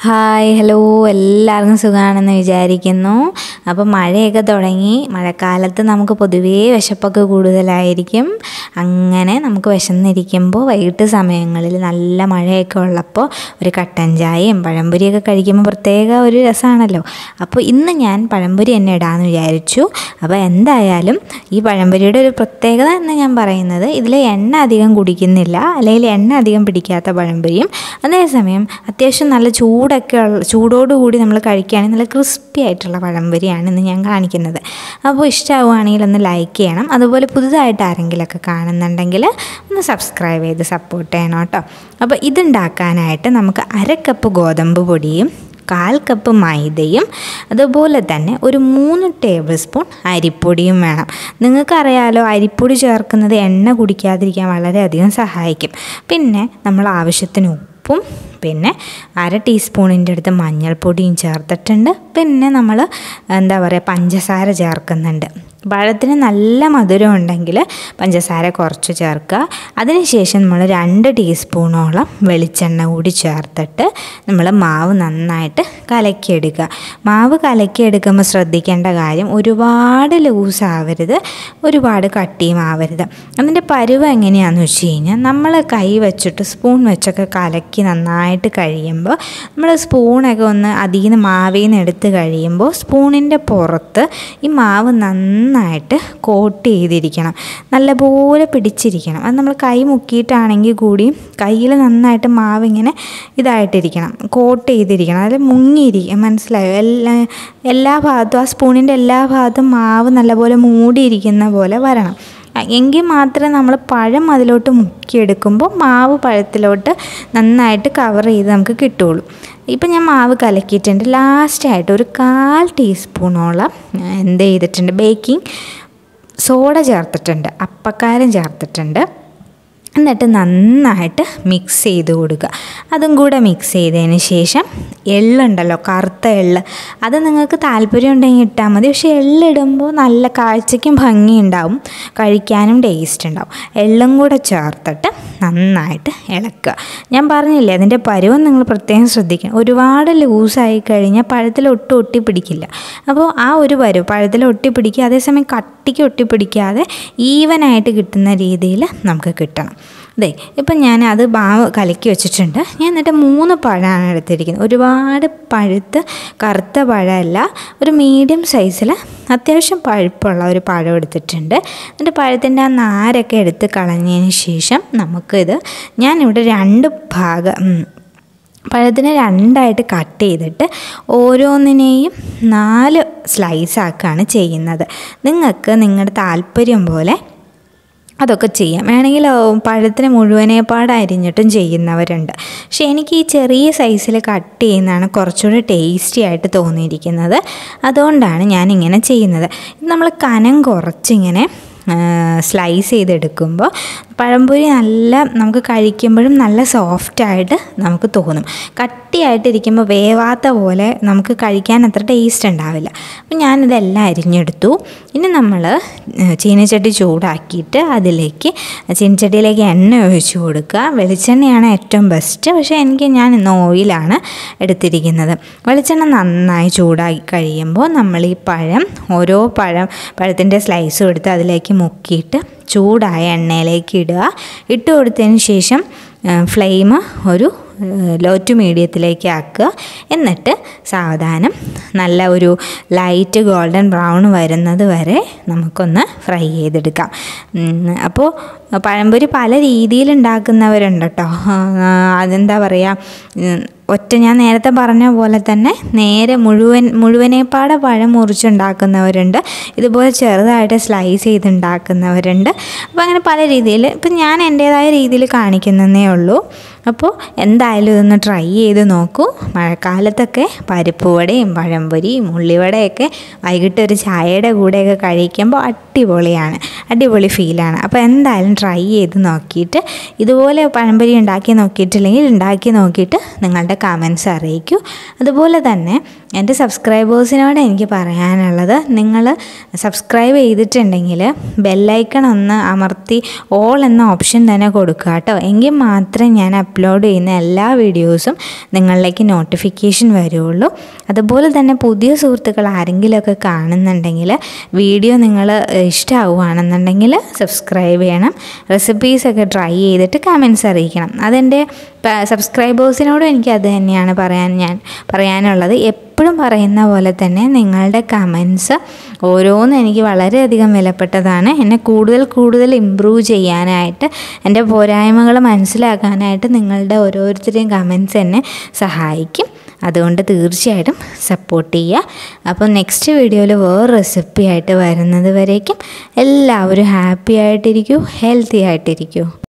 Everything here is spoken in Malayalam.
ഹായ് ഹലോ എല്ലാവർക്കും സുഖമാണെന്ന് വിചാരിക്കുന്നു അപ്പോൾ മഴയൊക്കെ തുടങ്ങി മഴക്കാലത്ത് നമുക്ക് പൊതുവേ വിശപ്പൊക്കെ കൂടുതലായിരിക്കും അങ്ങനെ നമുക്ക് വിശന്നിരിക്കുമ്പോൾ വൈകിട്ട് സമയങ്ങളിൽ നല്ല മഴയൊക്കെ ഉള്ളപ്പോൾ ഒരു കട്ടൻ ചായയും പഴംപൊരിയൊക്കെ കഴിക്കുമ്പോൾ പ്രത്യേക ഒരു രസമാണല്ലോ അപ്പോൾ ഇന്ന് ഞാൻ പഴംപൊരി തന്നെ ഇടാമെന്ന് വിചാരിച്ചു അപ്പോൾ എന്തായാലും ഈ പഴംപൊരിയുടെ ഒരു പ്രത്യേകത എന്ന് ഞാൻ പറയുന്നത് ഇതിൽ എണ്ണ അധികം കുടിക്കുന്നില്ല അല്ലെങ്കിൽ എണ്ണ അധികം പിടിക്കാത്ത പഴംപൊരിയും അതേസമയം അത്യാവശ്യം നല്ല ചൂടൊക്കെ ഉള്ള ചൂടോടുകൂടി നമ്മൾ കഴിക്കുകയാണെങ്കിൽ നല്ല ക്രിസ്പി ആയിട്ടുള്ള പഴംപൊരിയാണ് ഇന്ന് ഞാൻ കാണിക്കുന്നത് അപ്പോൾ ഇഷ്ടമാവുകയാണെങ്കിൽ ഒന്ന് ലൈക്ക് ചെയ്യണം അതുപോലെ പുതുതായിട്ട് ആരെങ്കിലുമൊക്കെ കാണുന്നുണ്ടെങ്കിൽ ഒന്ന് സബ്സ്ക്രൈബ് ചെയ്ത് സപ്പോർട്ട് ചെയ്യണം കേട്ടോ അപ്പോൾ ഇതുണ്ടാക്കാനായിട്ട് നമുക്ക് അര കപ്പ് ഗോതമ്പ് പൊടിയും കാൽ കപ്പ് മൈദയും അതുപോലെ തന്നെ ഒരു മൂന്ന് ടേബിൾ സ്പൂൺ അരിപ്പൊടിയും വേണം നിങ്ങൾക്കറിയാലോ അരിപ്പൊടി ചേർക്കുന്നത് എണ്ണ കുടിക്കാതിരിക്കാൻ വളരെയധികം സഹായിക്കും പിന്നെ നമ്മൾ ആവശ്യത്തിന് ഉപ്പും പിന്നെ അര ടീസ്പൂണിൻ്റെ അടുത്ത് മഞ്ഞൾപ്പൊടിയും ചേർത്തിട്ടുണ്ട് പിന്നെ നമ്മൾ എന്താ പറയുക പഞ്ചസാര ചേർക്കുന്നുണ്ട് പഴത്തിന് നല്ല മധുരം ഉണ്ടെങ്കിൽ പഞ്ചസാര കുറച്ച് ചേർക്കുക അതിനുശേഷം നമ്മൾ രണ്ട് ടീസ്പൂണോളം വെളിച്ചെണ്ണ കൂടി ചേർത്തിട്ട് നമ്മൾ മാവ് നന്നായിട്ട് കലക്കിയെടുക്കുക മാവ് കലക്കിയെടുക്കുമ്പോൾ ശ്രദ്ധിക്കേണ്ട കാര്യം ഒരുപാട് ലൂസ് ആവരുത് ഒരുപാട് കട്ടിയും ആവരുത് അതിൻ്റെ പരുവം എങ്ങനെയാണെന്ന് വെച്ച് കഴിഞ്ഞാൽ നമ്മൾ കൈ വെച്ചിട്ട് സ്പൂൺ വെച്ചൊക്കെ കലക്കി നന്നായിട്ട് കഴിയുമ്പോൾ നമ്മൾ സ്പൂണൊക്കെ ഒന്ന് അതിൽ നിന്ന് മാവിൽ നിന്ന് എടുത്ത് കഴിയുമ്പോൾ സ്പൂണിൻ്റെ പുറത്ത് ഈ മാവ് നന്നായിട്ട് കോട്ട് ചെയ്തിരിക്കണം നല്ലപോലെ പിടിച്ചിരിക്കണം അത് നമ്മൾ കൈ മുക്കിയിട്ടാണെങ്കിൽ കൂടി കയ്യിൽ നന്നായിട്ട് മാവ് ഇങ്ങനെ ഇതായിട്ടിരിക്കണം കോട്ട് ചെയ്തിരിക്കണം അതിൽ മുങ്ങിയിരിക്കും മനസ്സിലായോ എല്ലാ എല്ലാ ഭാഗത്തും ആ സ്പൂണിൻ്റെ എല്ലാ ഭാഗത്തും മാവ് നല്ലപോലെ മൂടിയിരിക്കുന്ന പോലെ വരണം എങ്കിൽ മാത്രമേ നമ്മൾ പഴം അതിലോട്ട് മുക്കിയെടുക്കുമ്പോൾ മാവ് പഴത്തിലോട്ട് നന്നായിട്ട് കവർ ചെയ്ത് നമുക്ക് കിട്ടുള്ളൂ ഇപ്പം ഞാൻ മാവ് കലക്കിയിട്ടുണ്ട് ലാസ്റ്റായിട്ട് ഒരു കാൽ ടീസ്പൂണോളം എന്ത് ചെയ്തിട്ടുണ്ട് ബേക്കിംഗ് സോഡ ചേർത്തിട്ടുണ്ട് അപ്പക്കാരം ചേർത്തിട്ടുണ്ട് എന്നിട്ട് നന്നായിട്ട് മിക്സ് ചെയ്ത് കൊടുക്കുക അതും കൂടെ മിക്സ് ചെയ്തതിന് ശേഷം എള്ളുണ്ടല്ലോ കറുത്ത എള്ള് അത് നിങ്ങൾക്ക് താല്പര്യം ഉണ്ടെങ്കിൽ ഇട്ടാൽ മതി പക്ഷേ എള്ളിടുമ്പോൾ നല്ല കാഴ്ചയ്ക്കും ഭംഗിയുണ്ടാവും കഴിക്കാനും ടേസ്റ്റ് ഉണ്ടാവും എള്ളും കൂടെ ചേർത്തിട്ട് നന്നായിട്ട് ഇളക്കുക ഞാൻ പറഞ്ഞില്ലേ അതിൻ്റെ പരുവം നിങ്ങൾ പ്രത്യേകം ശ്രദ്ധിക്കണം ഒരുപാട് ലൂസായി കഴിഞ്ഞാൽ പഴത്തിൽ ഒട്ടും ഒട്ടി പിടിക്കില്ല അപ്പോൾ ആ ഒരു പരുവ് പഴത്തിൽ ഒട്ടി പിടിക്കുക അതേസമയം കട്ടിക്ക് ഒട്ടി പിടിക്കാതെ ഈവനായിട്ട് കിട്ടുന്ന രീതിയിൽ നമുക്ക് കിട്ടണം അതെ ഇപ്പം ഞാൻ അത് മാവ് കലക്കി വെച്ചിട്ടുണ്ട് ഞാൻ എന്നിട്ട് മൂന്ന് പഴമാണ് എടുത്തിരിക്കുന്നത് ഒരുപാട് പഴുത്ത് കറുത്ത പഴമല്ല ഒരു മീഡിയം സൈസിൽ അത്യാവശ്യം പഴുപ്പുള്ള ഒരു പഴം എടുത്തിട്ടുണ്ട് എന്നിട്ട് പഴത്തിൻ്റെ ആ നാരൊക്കെ എടുത്ത് കളഞ്ഞതിന് ശേഷം നമുക്കിത് ഞാനിവിടെ രണ്ട് ഭാഗം പഴത്തിനെ രണ്ടായിട്ട് കട്ട് ചെയ്തിട്ട് ഓരോന്നിനെയും നാല് സ്ലൈസ് ആക്കുകയാണ് ചെയ്യുന്നത് നിങ്ങൾക്ക് നിങ്ങളുടെ താല്പര്യം പോലെ അതൊക്കെ ചെയ്യാം വേണമെങ്കിൽ പഴത്തിന് മുഴുവനേപ്പാട് അരിഞ്ഞിട്ടും ചെയ്യുന്നവരുണ്ട് പക്ഷേ എനിക്ക് ഈ ചെറിയ സൈസിൽ കട്ട് ചെയ്യുന്നതാണ് കുറച്ചുകൂടി ടേസ്റ്റി ആയിട്ട് തോന്നിയിരിക്കുന്നത് അതുകൊണ്ടാണ് ഞാനിങ്ങനെ ചെയ്യുന്നത് നമ്മൾ കനം കുറച്ചിങ്ങനെ സ്ലൈസ് ചെയ്തെടുക്കുമ്പോൾ പഴംപൊരി നല്ല നമുക്ക് കഴിക്കുമ്പോഴും നല്ല സോഫ്റ്റായിട്ട് നമുക്ക് തോന്നും കട്ടിയായിട്ടിരിക്കുമ്പോൾ വേവാത്ത പോലെ നമുക്ക് കഴിക്കാൻ അത്ര ടേസ്റ്റ് ഉണ്ടാവില്ല അപ്പം ഞാനിതെല്ലാം അരിഞ്ഞെടുത്തു ഇനി നമ്മൾ ചീനച്ചട്ടി ചൂടാക്കിയിട്ട് അതിലേക്ക് ചീനച്ചട്ടിയിലേക്ക് എണ്ണ ഒഴിച്ച് കൊടുക്കുക വെളിച്ചെണ്ണയാണ് ഏറ്റവും ബെസ്റ്റ് പക്ഷേ എനിക്ക് ഞാൻ ഇന്ന് ഓയിലാണ് എടുത്തിരിക്കുന്നത് വെളിച്ചെണ്ണ നന്നായി ചൂടാക്കി കഴിയുമ്പോൾ നമ്മൾ ഈ പഴം ഓരോ പഴം പഴത്തിൻ്റെ സ്ലൈസും എടുത്ത് അതിലേക്ക് മുക്കിയിട്ട് ചൂടായ എണ്ണയിലേക്ക് ഇടുക ഇട്ട് കൊടുത്തതിന് ശേഷം ഫ്ലെയിം ഒരു ലോ ടു മീഡിയത്തിലേക്ക് ആക്കുക എന്നിട്ട് സാവധാനം നല്ല ഒരു ലൈറ്റ് ഗോൾഡൻ ബ്രൗൺ വരുന്നത് വരെ നമുക്കൊന്ന് ഫ്രൈ ചെയ്തെടുക്കാം അപ്പോൾ പഴംപൊരി പല രീതിയിൽ ഉണ്ടാക്കുന്നവരുണ്ട് കേട്ടോ അതെന്താ പറയുക ഒറ്റ ഞാൻ നേരത്തെ പറഞ്ഞ പോലെ തന്നെ നേരെ മുഴുവൻ മുഴുവനേപ്പാടെ പഴം മുറിച്ചുണ്ടാക്കുന്നവരുണ്ട് ഇതുപോലെ ചെറുതായിട്ട് സ്ലൈസ് ചെയ്തുണ്ടാക്കുന്നവരുണ്ട് അപ്പോൾ അങ്ങനെ പല രീതിയിൽ ഇപ്പം ഞാൻ എൻ്റേതായ രീതിയിൽ കാണിക്കുന്നതേ ഉള്ളൂ അപ്പോൾ എന്തായാലും ഇതൊന്ന് ട്രൈ ചെയ്ത് നോക്കൂ മഴക്കാലത്തൊക്കെ പരിപ്പ് വടയും പഴംപൊരിയും ഉള്ളിവടയൊക്കെ വൈകിട്ട് ഒരു ചായയുടെ കൂടെയൊക്കെ കഴിക്കുമ്പോൾ അടിപൊളിയാണ് അടിപൊളി ഫീലാണ് അപ്പോൾ എന്തായാലും ട്രൈ ചെയ്ത് നോക്കിയിട്ട് ഇതുപോലെ പഴംപൊരി ഉണ്ടാക്കി നോക്കിയിട്ടില്ലെങ്കിൽ ഉണ്ടാക്കി നോക്കിയിട്ട് നിങ്ങളുടെ കമൻസ് അറിയിക്കൂ അതുപോലെ തന്നെ എൻ്റെ സബ്സ്ക്രൈബേഴ്സിനോട് എനിക്ക് പറയാനുള്ളത് നിങ്ങൾ സബ്സ്ക്രൈബ് ചെയ്തിട്ടുണ്ടെങ്കിൽ ബെല്ലൈക്കൺ ഒന്ന് അമർത്തി ഓൾ എന്ന ഓപ്ഷൻ തന്നെ കൊടുക്കുക കേട്ടോ എങ്കിൽ മാത്രമേ ഞാൻ അപ്ലോഡ് ചെയ്യുന്ന എല്ലാ വീഡിയോസും നിങ്ങളിലേക്ക് നോട്ടിഫിക്കേഷൻ വരുള്ളൂ അതുപോലെ തന്നെ പുതിയ സുഹൃത്തുക്കൾ ആരെങ്കിലുമൊക്കെ കാണുന്നുണ്ടെങ്കിൽ വീഡിയോ നിങ്ങൾ ഇഷ്ടമാവുകയാണെന്നുണ്ടെങ്കിൽ സബ്സ്ക്രൈബ് ചെയ്യണം റെസിപ്പീസൊക്കെ ട്രൈ ചെയ്തിട്ട് കമൻസ് അറിയിക്കണം അതെൻ്റെ സബ്സ്ക്രൈബേഴ്സിനോടും എനിക്ക് അത് തന്നെയാണ് പറയാൻ ഞാൻ പറയാനുള്ളത് എപ്പോഴും പറയുന്ന പോലെ തന്നെ നിങ്ങളുടെ കമൻസ് ഓരോന്നും എനിക്ക് വളരെയധികം വിലപ്പെട്ടതാണ് എന്നെ കൂടുതൽ കൂടുതൽ ഇമ്പ്രൂവ് ചെയ്യാനായിട്ട് എൻ്റെ പോരായ്മകൾ മനസ്സിലാക്കാനായിട്ട് നിങ്ങളുടെ ഓരോരുത്തരുടെയും കമൻസ് എന്നെ സഹായിക്കും അതുകൊണ്ട് തീർച്ചയായിട്ടും സപ്പോർട്ട് ചെയ്യുക അപ്പോൾ നെക്സ്റ്റ് വീഡിയോയിൽ വേറെ റെസിപ്പി ആയിട്ട് വരുന്നത് വരേക്കും എല്ലാവരും ഹാപ്പി ആയിട്ടിരിക്കൂ ഹെൽത്തി ആയിട്ടിരിക്കൂ